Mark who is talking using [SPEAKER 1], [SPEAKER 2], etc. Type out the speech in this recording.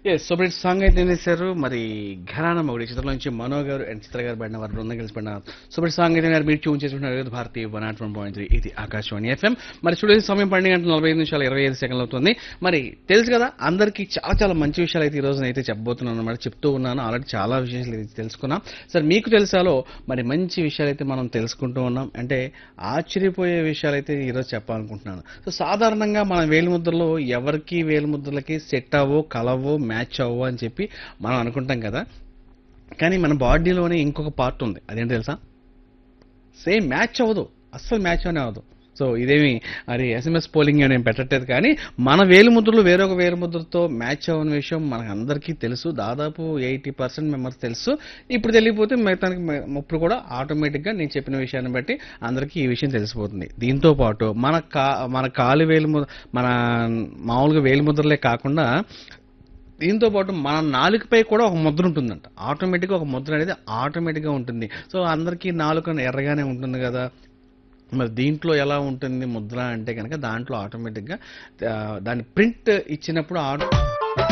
[SPEAKER 1] yes so ఇప్పుడు song అయితే వినేశారు మరి ఘరానా మొగుడి చిత్రం నుంచి మనో గారు అండ్ చిత్ర గారు పడిన వారు బృందం కలిసి పడిన సో ఇప్పుడు సాంగ్ అయితే గారు మీరు ట్యూన్ చేసుకుంటున్నారు Vividh Bharati one naught one point three ఇది ఆకాశవాణి ఎఫ్ఎం మరి స్టూడియో సమయం పన్నెండు గంటల నలభై ఐదు నిమిషాలు ఇరవై ఐదు సెకండ్లు అవుతుంది మరి తెలుసు కదా అందరికీ చాలా చాలా మంచి విషయాలు అయితే ఈ రోజున అయితే చెప్పబోతున్నాను అనమాట చెప్తూ ఉన్నాను ఆల్రెడీ చాలా విషయాలు అయితే తెలుసుకున్నాం సార్ మీకు తెలుసాలో మరి మంచి విషయాలు అయితే మనం తెలుసుకుంటూ ఉన్నాం అంటే ఆశ్చర్యపోయే విషయాలు అయితే ఈరోజు చెప్పాలనుకుంటున్నాను సో సాధారణంగా మన వేలిముద్రలో ఎవరికి వేలిముద్రలకి సెట్ అవ్వో కలవో మ్యాచ్ అవ్వో అని చెప్పి మనం అనుకుంటాం కదా కానీ మన బాడీలోనే ఇంకొక పార్ట్ ఉంది అదేంటి తెలుసా సేమ్ మ్యాచ్ అవ్వదు అస్సలు మ్యాచ్ అనే అవ్వదు సో ఇదేమి మరి ఎస్ఎంఎస్ పోలింగ్ నేను పెట్టట్లేదు కానీ మన వేలుముద్రలు వేరొక వేలుముద్రతో మ్యాచ్ అవ్వని విషయం మనకు అందరికీ తెలుసు దాదాపు ఎయిటీ పర్సెంట్ మెంబర్స్ తెలుసు ఇప్పుడు తెలియపోతే మిగతానికి ఇప్పుడు కూడా ఆటోమేటిక్గా నేను చెప్పిన విషయాన్ని బట్టి అందరికీ ఈ విషయం తెలిసిపోతుంది దీంతో పాటు మన కా మన కాలు వేలు మన మామూలుగా వేలుముద్రలే కాకుండా దీంతో పాటు మన నాలుకపై కూడా ఒక ముద్ర ఉంటుందంట ఆటోమేటిక్గా ఒక ముద్ర అనేది ఆటోమేటిక్గా ఉంటుంది సో అందరికీ నాలుక ఎర్రగానే ఉంటుంది కదా మరి దీంట్లో ఎలా ఉంటుంది ముద్ర అంటే కనుక దాంట్లో ఆటోమేటిక్గా ఆ, దాని ప్రింట్ ఇచ్చినప్పుడు ఆటో